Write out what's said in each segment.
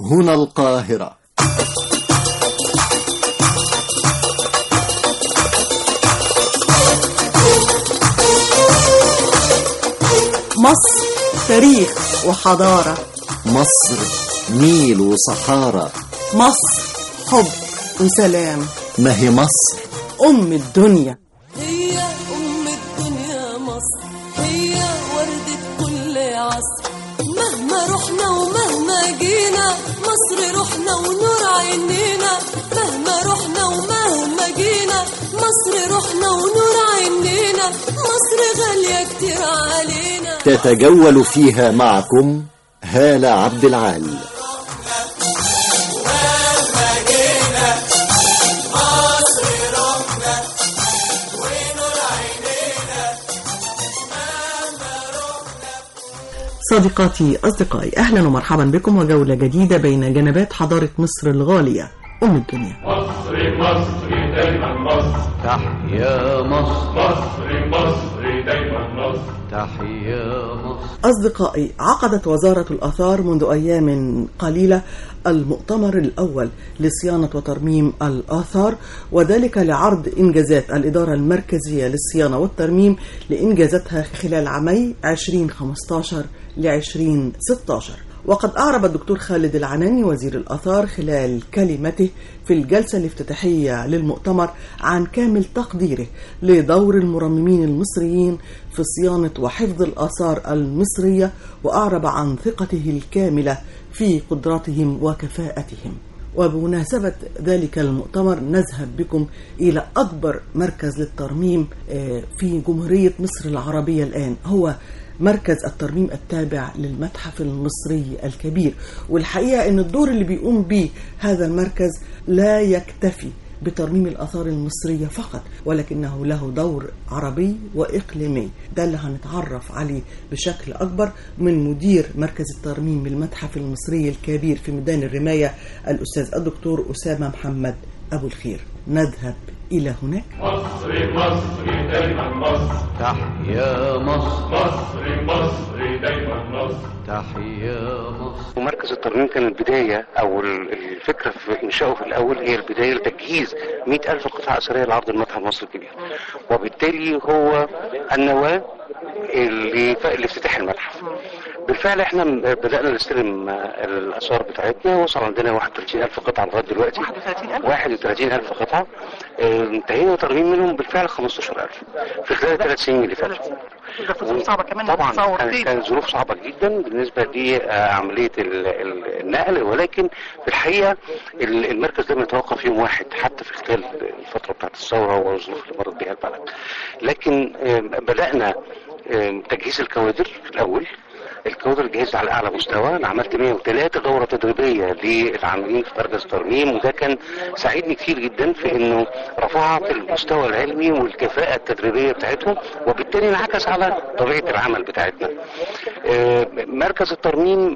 هنا القاهرة مصر تاريخ وحضارة مصر نيل وصحارى مصر حب وسلام ما هي مصر أم الدنيا هي أم الدنيا مصر هي وردة كل عصر مهما رحنا ومهما جينا مصر روحنا ونور عينينا مهما رحنا ومهما جينا مصر روحنا ونور عينينا مصر غالية كتير علينا تتجول فيها معكم هالة عبد العال صديقاتي أصدقائي أهلا ومرحبا بكم وجولة جديدة بين جنبات حضارة مصر الغالية أم الدنيا مصري مصري دايما مصر تحيا مصر مصري مصري دايما مصر تحيا مصر أصدقائي عقدت وزارة الآثار منذ أيام قليلة المؤتمر الأول لصيانة وترميم الآثار وذلك لعرض إنجازات الإدارة المركزية للصيانة والترميم لإنجازاتها خلال عامي 2015 ل 2016 وقد أعرب الدكتور خالد العناني وزير الآثار خلال كلمته في الجلسة الافتتاحية للمؤتمر عن كامل تقديره لدور المرممين المصريين في صيانة وحفظ الآثار المصرية وأعرب عن ثقته الكاملة في قدراتهم وكفاءتهم وبمناسبة ذلك المؤتمر نذهب بكم إلى أكبر مركز للترميم آه، في جمهورية مصر العربية الآن هو مركز الترميم التابع للمتحف المصري الكبير والحقيقة أن الدور اللي بيقوم به هذا المركز لا يكتفي بترميم الآثار المصرية فقط ولكنه له دور عربي وإقليمي ده اللي هنتعرف عليه بشكل أكبر من مدير مركز الترميم بالمتحف المصري الكبير في ميدان الرماية الأستاذ الدكتور أسامة محمد أبو الخير نذهب إلى هناك مصري مصري دايما مصر تحيا مصر مصري مصري دايما مصر تحيا مصر ومركز الترميم كان البداية أو ال- الفكرة في إنشائه في الأول هي البداية لتجهيز مئة ألف قطعة أثرية لعرض المتحف المصري الكبير وبالتالي هو النواة اللي لافتتاح المتحف بالفعل احنا م- بدأنا نستلم آه، الآثار بتاعتنا وصل عندنا 31 ألف قطعة لغاية دلوقتي 31 ألف قطعة آه، انتهينا ترميم منهم بالفعل 15 ألف في خلال الثلاث سنين اللي فاتوا صعبة كمان طبعا تصور كانت فين كانت ظروف صعبه جدا بالنسبه لعمليه النقل ولكن في الحقيقه ال- المركز لم يتوقف يوم واحد حتى في خلال الفتره بتاعت الثوره والظروف اللي مرت بها البلد لكن آم، بدانا آم، تجهيز الكوادر في الاول الكوادر جهزت على اعلى مستوى انا عملت 103 دوره تدريبيه للعاملين في مركز الترميم وده كان ساعدني كتير جدا في انه رفعت المستوى العلمي والكفاءه التدريبيه بتاعتهم وبالتالي انعكس على طبيعه العمل بتاعتنا آه، مركز الترميم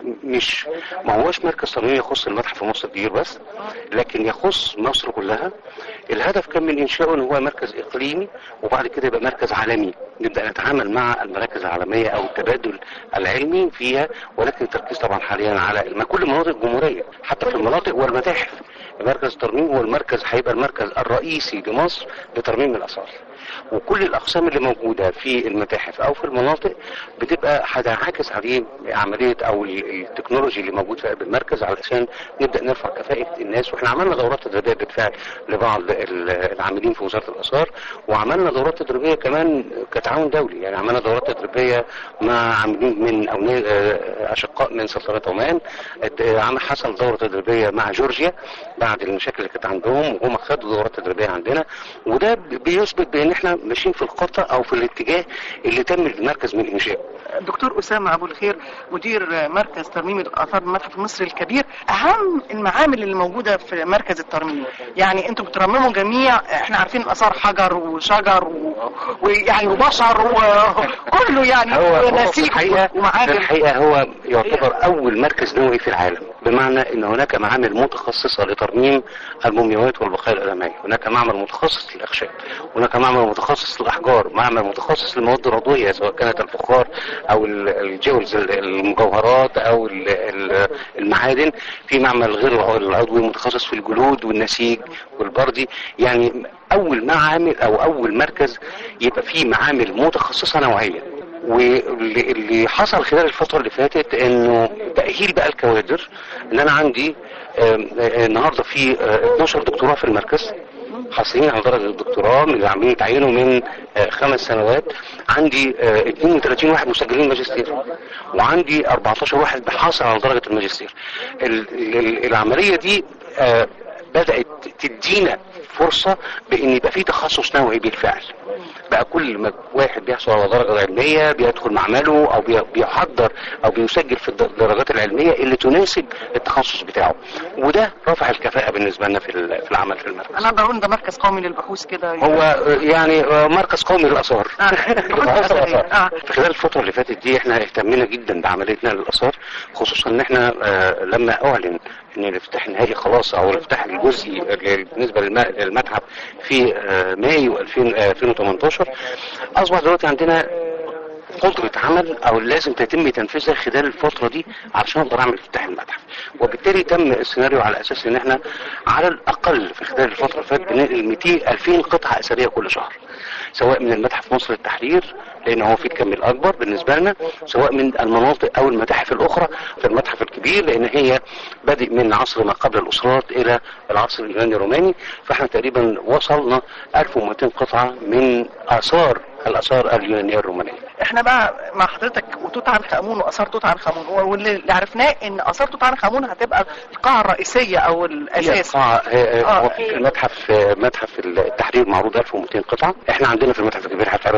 مش ما هوش مركز ترميم يخص المتحف مصر الكبير بس لكن يخص مصر كلها الهدف كان من انشائه ان هو مركز اقليمي وبعد كده يبقى مركز عالمي نبدا نتعامل مع المراكز العالميه او التبادل العلمي فيها ولكن التركيز طبعا حاليا على الم- كل مناطق الجمهوريه حتى في المناطق والمتاحف مركز الترميم هو المركز هيبقى المركز الرئيسي لمصر لترميم الاثار وكل الاقسام اللي موجوده في المتاحف او في المناطق بتبقى هتنعكس عليه عمليه او ال- التكنولوجي اللي موجود في قلب المركز علشان نبدا نرفع كفاءه الناس واحنا عملنا دورات تدريبيه بالفعل لبعض ال- العاملين في وزاره الاثار وعملنا دورات تدريبيه كمان كتعاون دولي يعني عملنا دورات تدريبيه مع عاملين من او اشقاء من سلطنه عمان ات- عمل حصل دوره تدريبيه مع جورجيا بعد المشاكل اللي كانت عندهم وهم خدوا دورات تدريبيه عندنا وده بيثبت بان احنا ماشيين في الخطه او في الاتجاه اللي تم المركز من انشائه دكتور أسامة أبو الخير مدير مركز ترميم الآثار بالمتحف المصري الكبير أهم المعامل اللي موجودة في مركز الترميم يعني أنتوا بترمموا جميع إحنا عارفين آثار حجر وشجر و- ويعني وبشر وكله يعني هو هو في ونسيج الحقيقه في ومعادن الحقيقه هو يعتبر اول مركز نوعي في العالم بمعنى ان هناك معامل متخصصه لترميم المومياوات والبقايا الادميه هناك معمل متخصص للاخشاب هناك معمل متخصص للاحجار معمل متخصص للمواد العضويه سواء كانت الفخار او ال- الجولز ال- المجوهرات او ال- ال- المعادن في معمل غير الع- العضوي متخصص في الجلود والنسيج والبردي يعني اول معامل او اول مركز يبقى فيه معامل متخصصه نوعيا واللي اللي حصل خلال الفتره اللي فاتت انه تاهيل بقى الكوادر ان انا عندي آم، آه، النهارده في آه، 12 دكتوراه في المركز حاصلين على درجه الدكتوراه من اللي عاملين يتعينوا من آه، خمس سنوات عندي آه، 32 واحد مسجلين ماجستير وعندي 14 واحد حاصل على درجه الماجستير ال- ال- العمليه دي آه، بدات تدينا فرصه بان يبقى في تخصص نوعي بالفعل بقى كل ما واحد بيحصل على درجة علمية بيدخل معمله او بي- بيحضر او بيسجل في الد- الدرجات العلمية اللي تناسب التخصص بتاعه وده رفع الكفاءة بالنسبة لنا في ال- في العمل في المركز انا اقدر اقول ده مركز قومي للبحوث كده هو آه، يعني آه، مركز قومي للاثار آه. بحوث الآثار. آه. في خلال الفترة اللي فاتت دي احنا اهتمينا جدا بعملية نقل الآثار خصوصا ان احنا آه، لما اعلن ان الافتتاح النهائي خلاص او الافتتاح الجزئي اللي بالنسبة للم- للمتحف في آه، مايو 2000 آه، 2018 اصبح دلوقتي عندنا قدرة عمل او لازم تتم تنفيذها خلال الفترة دي علشان اقدر اعمل افتتاح المتحف وبالتالي تم السيناريو على اساس ان احنا على الاقل في خلال الفترة اللي فاتت بننقل 200 2000 قطعة اثرية كل شهر سواء من المتحف مصر التحرير لان هو في الكم الاكبر بالنسبه لنا سواء من المناطق او المتاحف الاخرى في المتحف الكبير لان هي بادئ من عصر ما قبل الاسرات الى العصر اليوناني الروماني فاحنا تقريبا وصلنا 1200 قطعه من اثار الاثار اليونانيه الرومانيه احنا بقى مع حضرتك وتوت عنخ امون واثار توت عنخ امون واللي اللي عرفناه ان اثار توت عنخ امون هتبقى القاعه الرئيسيه او هي الاساس قاعة هي- آه. هو المتحف متحف التحرير معروض 1200 قطعة احنا عندنا في المتحف الكبير هتعرض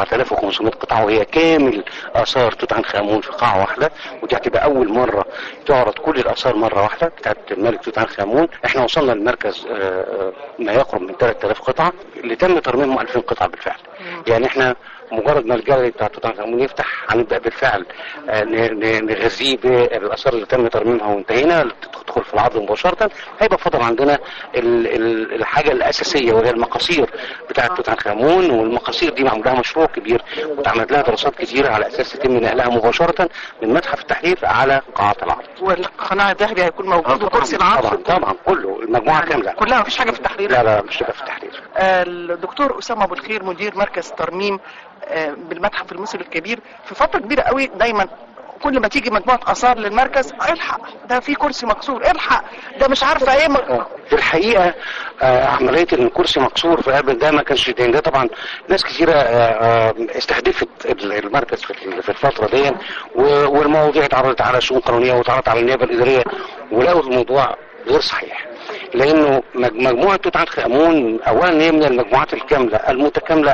4500 قطعة وهي كامل آثار توت عنخ آمون في قاعة واحدة ودي هتبقى أول مرة تعرض كل الآثار مرة واحدة بتاعت الملك توت عنخ آمون احنا وصلنا لمركز آه، آه، ما يقرب من 3000 قطعة اللي تم ترميمهم 2000 قطعة بالفعل يعني احنا مجرد ما الجاليري بتاع توت عنخ امون يفتح هنبدا بالفعل آه، ن- ن- نغذيه بالاثار اللي تم ترميمها وانتهينا تدخل في العرض مباشره هيبقى فضل عندنا ال- ال- الحاجه الاساسيه وهي المقاصير بتاعه توت عنخ امون والمقاصير دي معمول لها مشروع كبير واتعملت لها دراسات كتيره على اساس يتم نقلها مباشره من متحف التحرير على قاعات العرض والقناع الذهبي هيكون موجود وكرسي العرض طبعا طبعا كله المجموعه كامله كلها مفيش حاجه في التحرير لا لا مش تبقى في التحرير آه، الدكتور اسامه ابو الخير مدير مركز ترميم آه، بالمتحف المصري الكبير في فتره كبيره قوي دايما كل ما تيجي مجموعه اثار للمركز الحق ده في كرسي مكسور الحق ده مش عارفه ايه م... في الحقيقه آه، عمليه ان الكرسي مكسور في قلب ده ما كانش ده ده طبعا ناس كثيره آه، آه، استهدفت ال- المركز في ال- في الفتره دي و- والمواضيع اتعرضت على الشؤون القانونيه واتعرضت على النيابه الاداريه ولقوا الموضوع غير صحيح لانه مج- مجموعه توت عنخ امون اولا هي من المجموعات الكامله المتكامله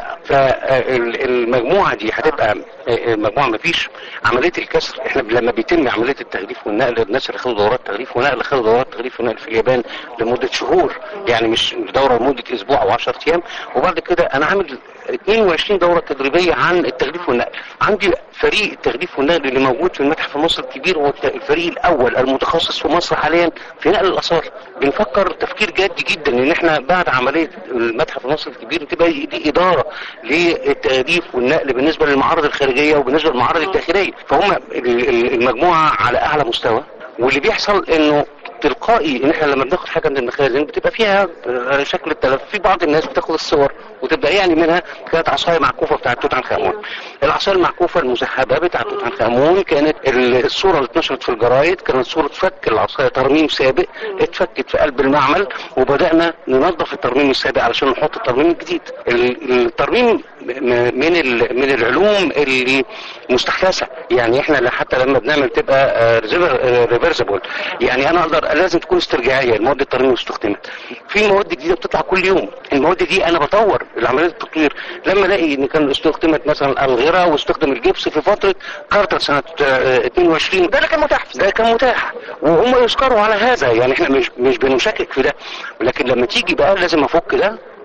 فالمجموعه دي هتبقى آه، مجموعه ما فيش عمليه الكسر احنا لما بيتم عمليه التغليف والنقل الناس اللي خدوا دورات تغليف ونقل خدوا دورات تغليف ونقل في اليابان لمده شهور يعني مش دوره لمده اسبوع او 10 ايام وبعد كده انا عامل 22 دوره تدريبيه عن التغليف والنقل عندي فريق التغليف والنقل اللي موجود في المتحف المصري الكبير هو الت- الفريق الاول المتخصص في مصر حاليا في نقل الاثار بنفكر تفكير جادي جدا ان احنا بعد عمليه المتحف المصري الكبير تبقى دي اداره للتغليف والنقل بالنسبه للمعارض الخارجيه وبالنسبه للمعارض الداخليه فهم ال- ال- المجموعه على اعلى مستوى واللي بيحصل انه تلقائي ان احنا لما بناخد حاجه من المخازن بتبقى فيها آه، شكل التلف في بعض الناس بتاخد الصور وتبقى يعني منها كانت عصايه معكوفه بتاعت توت عنخ امون العصايه المعكوفه المذهبه بتاعت توت عنخ امون كانت ال- الصوره اللي اتنشرت في الجرايد كانت صوره فك العصايه ترميم سابق اتفكت في قلب المعمل وبدانا ننظف الترميم السابق علشان نحط الترميم الجديد ال- الترميم م- من ال- من العلوم اللي مستحدثه يعني احنا حتى لما بنعمل تبقى ريفرسبل يعني انا اقدر لازم تكون استرجاعيه المواد الترميم اللي استخدمت في مواد جديده بتطلع كل يوم المواد دي انا بطور العمليه التطوير لما الاقي ان كان استخدمت مثلا الغيره واستخدم الجبس في فتره كارتر سنه آه، 22 ده اللي كان متاح ده كان متاح وهم يذكروا على هذا يعني احنا مش مش بنشكك في ده ولكن لما تيجي بقى لازم افك ده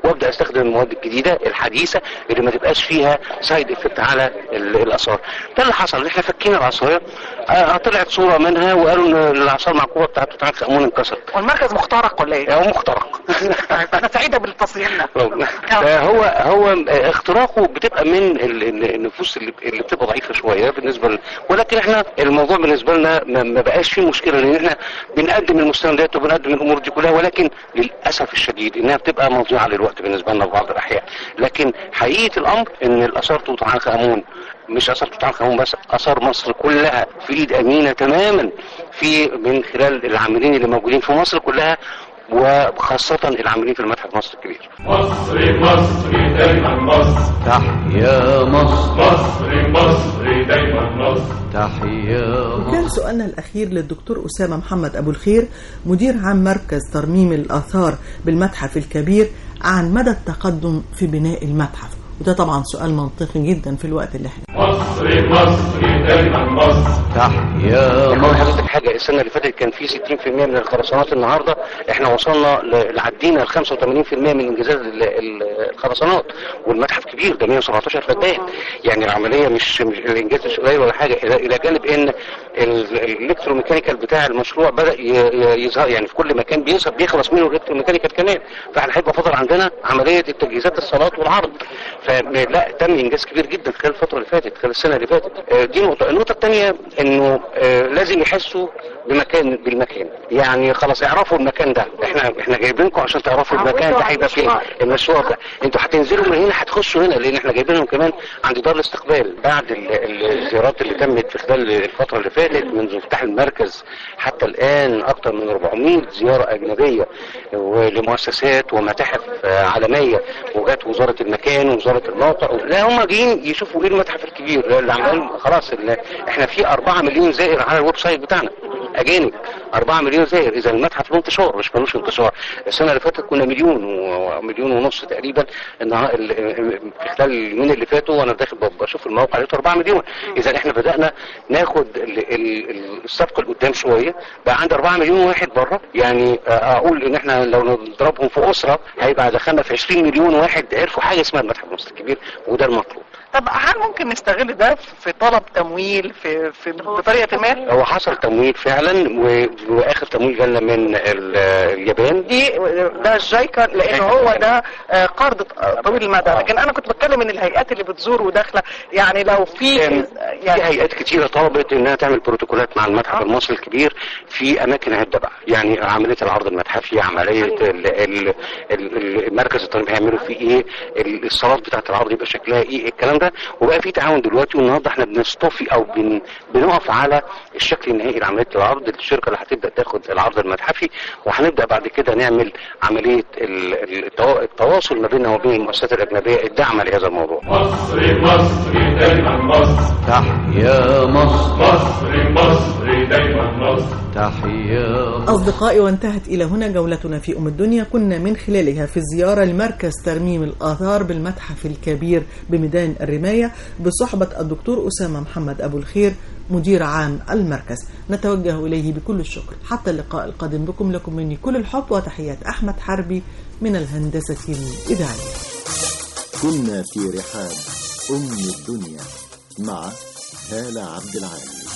وابدا استخدم المواد الجديده الحديثه اللي ما تبقاش فيها سايد افكت على ال- الاثار ده اللي حصل احنا فكينا العصايه آه، طلعت صوره منها وقالوا ان العصا المعقوبه بتاعته بتاعت خامون انكسرت والمركز مخترق ولا ايه؟ هو مخترق انا سعيده بالتصحيح ده هو هو اختراقه بتبقى من ال- ال- النفوس اللي اللي بتبقى ضعيفه شويه بالنسبه ل... ولكن احنا الموضوع بالنسبه لنا ما ما بقاش فيه مشكله لان احنا بنقدم المستندات وبنقدم الامور دي كلها ولكن للاسف الشديد انها بتبقى مضيعه للوقت بالنسبه لنا في بعض الاحيان لكن حقيقه الامر ان الاثار توت عنخ امون مش اثار توت عنخ امون بس اثار مصر كلها في ايد امينه تماما في من خلال العاملين اللي موجودين في مصر كلها وخاصة العاملين في المتحف مصر الكبير مصري مصري دايما مصر تحيا مصر مصري مصري دايما مصر تحيا مصر وكان سؤالنا الأخير للدكتور أسامة محمد أبو الخير مدير عام مركز ترميم الآثار بالمتحف الكبير عن مدى التقدم في بناء المتحف وده طبعا سؤال منطقي جدا في الوقت اللي احنا مصري مصري دايما مصر تحيا يعني مصر حضرتك حاجة السنة اللي فاتت كان في 60% من الخرسانات النهاردة احنا وصلنا ل- عدينا ال 85% من انجازات ال- ال- الخرسانات والمتحف كبير ده 117 فدان يعني العملية مش, مش الانجاز مش قليل ولا حاجة الى إلى جانب ان ال- الالكتروميكانيكال بتاع المشروع بدأ ي- ي- يظهر يعني في كل مكان بيظهر بيخلص منه الالكتروميكانيكال كمان فاحنا هيبقى فضل عندنا عملية التجهيزات الصالات والعرض فلا تم انجاز كبير جدا خلال الفترة اللي فاتت خلال السنة اللي فاتت آه، دي نقطة النقطة الثانية انه آه، لازم يحسوا بمكان بالمكان يعني خلاص اعرفوا المكان ده احنا احنا جايبينكم عشان تعرفوا المكان ده هيبقى فين المشوار ده انتوا هتنزلوا من هنا هتخشوا هنا لان احنا جايبينهم كمان عند دار الاستقبال بعد ال- ال- الزيارات اللي تمت في خلال الفترة اللي فاتت منذ افتتاح المركز حتى الان اكثر من 400 زيارة اجنبية ولمؤسسات ومتاحف آه، عالمية وجات وزارة المكان ووزارة الموقع لا هم جايين يشوفوا ايه المتحف الكبير اللي عمال خلاص اللي احنا في 4 مليون زائر على الويب سايت بتاعنا اجانب 4 مليون زائر اذا المتحف له انتشار مش ملوش انتشار السنه اللي فاتت كنا مليون ومليون ونص تقريبا النها- ال- في خلال اليومين اللي فاتوا وانا داخل ب- بشوف الموقع لقيت 4 مليون اذا احنا بدانا ناخد ال- ال- ال- السبق لقدام شويه بقى عند 4 مليون واحد بره يعني آه، اقول ان احنا لو نضربهم في اسره هيبقى دخلنا في 20 مليون واحد عرفوا حاجه اسمها المتحف المصري الكبير وده المطلوب طب هل ممكن نستغل ده في طلب تمويل في في بطريقه ما؟ هو حصل تمويل فعلا و- واخر تمويل جالنا من ال- اليابان دي ده الجايكا لانه هو ده آه، قرض طويل المدى لكن انا كنت بتكلم ان الهيئات اللي بتزور وداخله يعني لو في كان في يعني هيئات كتيرة طلبت انها تعمل بروتوكولات مع المتحف المصري الكبير في اماكن عدة بقى يعني عملية العرض المتحفي عملية ال- ال- ال- المركز التنمية هيعملوا فيه ايه ال- الصالات بتاعت العرض يبقى شكلها ايه الكلام ده وبقى في تعاون دلوقتي والنهارده احنا بنصطفي او بن بنقف على الشكل النهائي لعملية العرض الشركة اللي هتبدأ تاخد العرض المتحفي وهنبدأ بعد كده نعمل عملية ال- ال- التوا- التواصل ما بيننا وبين المؤسسات الأجنبية الداعمة لهذا الموضوع مصري مصري دايما مصر تحيا مصر مصري مصري دايما مصر تحيا مصر أصدقائي وانتهت إلى هنا جولتنا في أم الدنيا كنا من خلالها في الزيارة لمركز ترميم الآثار بالمتحف الكبير بميدان الرماية بصحبة الدكتور أسامة محمد أبو الخير مدير عام المركز نتوجه إليه بكل الشكر حتى اللقاء القادم بكم لكم مني كل الحب وتحيات أحمد حربي من الهندسة الإذاعية كنا في رحاب أم الدنيا مع هالة عبد العال